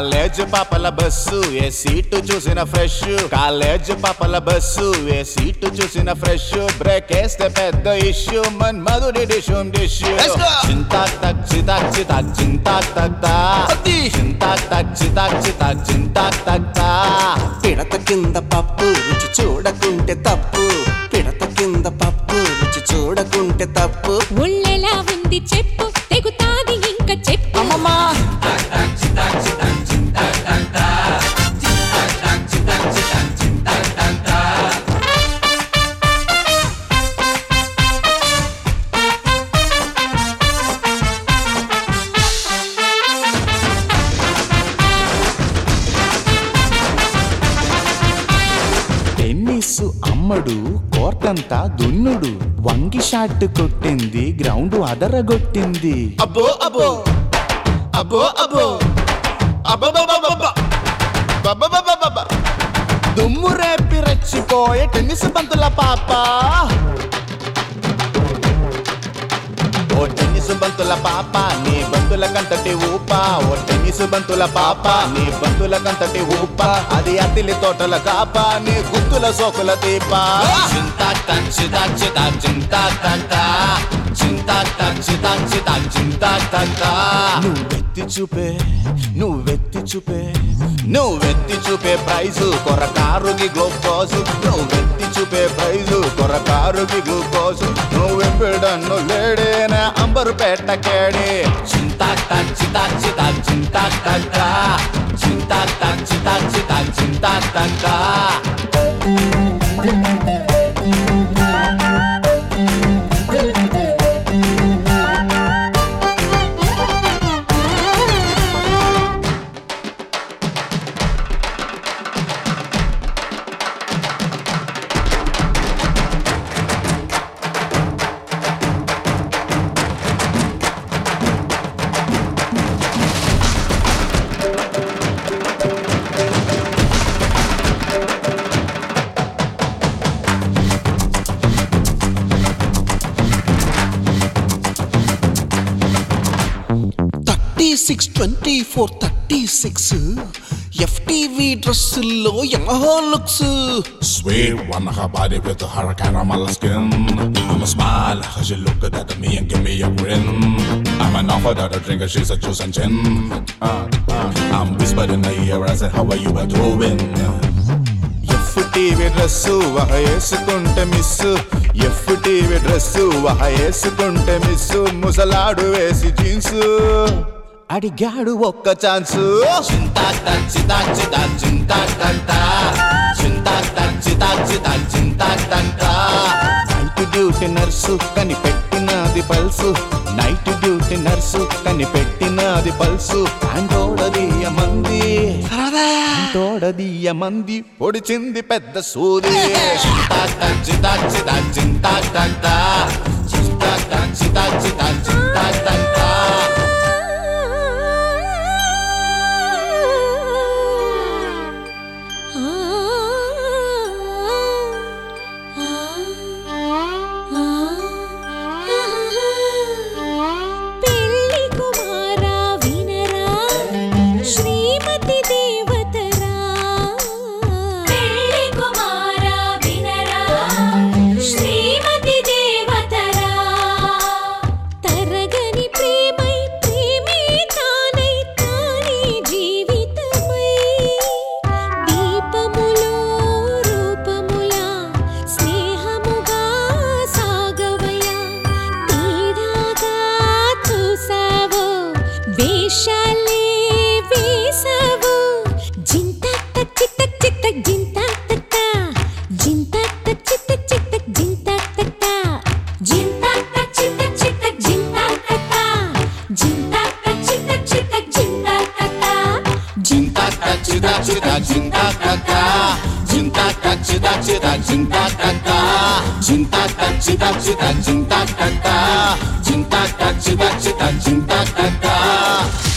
College పాపల bus ఏ seat చూసిన ఫ్రెష్ కాలేజ్ పాపల బస్సు ఏ సీటు చూసిన ఫ్రెష్ బ్రేక్ వేస్తే పెద్ద ఇష్యూ మన్ మధుడి డిషుం డిష్ Let's go. చింతాక్ తక్ చితాక్ చితాక్ చింతాక్ తక్ తా అద్ది. చింతాక్ తక్ చితాక్ చితాక్ చింతాక్ తక్ తా పిడత కింద పప్పు రుచి చూడకుంటే తప్పు పిడత కింద పప్పు రుచి చూడకుంటే తప్పు ఒళ్ళెలా ఉంది చెప్పు తెగుతాది ఇంకా చెప్పు అమ్మమ్మా టెన్నిస్ అమ్మడు కోర్టంతా దున్నుడు వంగి షాట్ కొట్టింది గ్రౌండ్ అదరగొట్టింది అబ్బో అబ్బో అబ్బో అబ్బో అబ్బబ్బబ్బబ్బబ్బ. దుమ్ము రేపి రెచ్చిపోయే టెన్నిస్ బంతుల పాప ఓ టెన్నిస్ బంతుల పాప నీ బంతుల కంతటి ఊప ఓ టెన్నిస్ బంతుల పాప నీ బంతుల కంతటి ఊప అది అతిలి తోటల కాప నీ గుత్తుల సోకుల దీప చింతా టక్ చితా చితా చింతా టక్ చింతా టక్ చితా చితా చింతా టక్ నువ్వెత్తి చూపే నువ్వెత్తి చూపే నువ్వెత్తి చూపే ప్రైజు కొరకారుకి గ్లూకోజు నువ్వెత్తి చూపే ప్రైజు కొరకారుకి గ్లూకోజు నువ్వెప్పుడన్ను లేడేనా అంబరు పెట్ట కేడే చింతా టక్ చితా చితా చింతా టక్ చింతా టక్ చితా చితా చింతా టక్ thirty six twenty four thirty six FTV డ్రెస్సుల్లో యమహో looks Sweet one, her body with her caramel skin. I'ma smile, cause she look good at me and give me a grin. I'm an offer that a drinker, she's a juice and gin. Uh, uh, I'm whispering in her ear, I said, how are you been doing? F TV dress వహ వేసుకుంటే miss F TV dress వహ వేసుకుంటే miss ముసలాడు వేసి jeans అడిగాడు ఒక్క chance చింతా చింతా చింతా చింతా చింతా చింతా చింతా నైట్ డ్యూటీ నర్సు కనిపెట్టినది పల్సు నైట్ డ్యూటీ నర్సు కనిపెట్టినది పల్సు అండోడదీయ మంది తోడదీయ మంది పొడిచింది పెద్ద సూది చింతా చింతా చింతా చింతా చింతా చింతా చింతా చింతా చింతా పెళ్లి కుమారా వినరా శ్రీమతి దేవతరా పెళ్లి కుమారా వినరా శ్రీమతి దేవతరా తరగని ప్రేమై ప్రేమే తానై తానే జీవితమై దీపములో రూపములా స్నేహముగా సాగవయా తేడాగా చూసావో వేషాలే వేసావో జింతాత చిత్త చిత్త జింతాత జింతాత చిత్త చిత్త జింతాత జింతాత చిత్త చిత్త జింతాత జింతాత చిత్త చిత్త జింతాత చింతా చింతా చింతా చింతా చింతా చింతా చింతా చింతా చింతా చింతా చింతా చింతా చింతా చింతా చింతా చింతా చింతా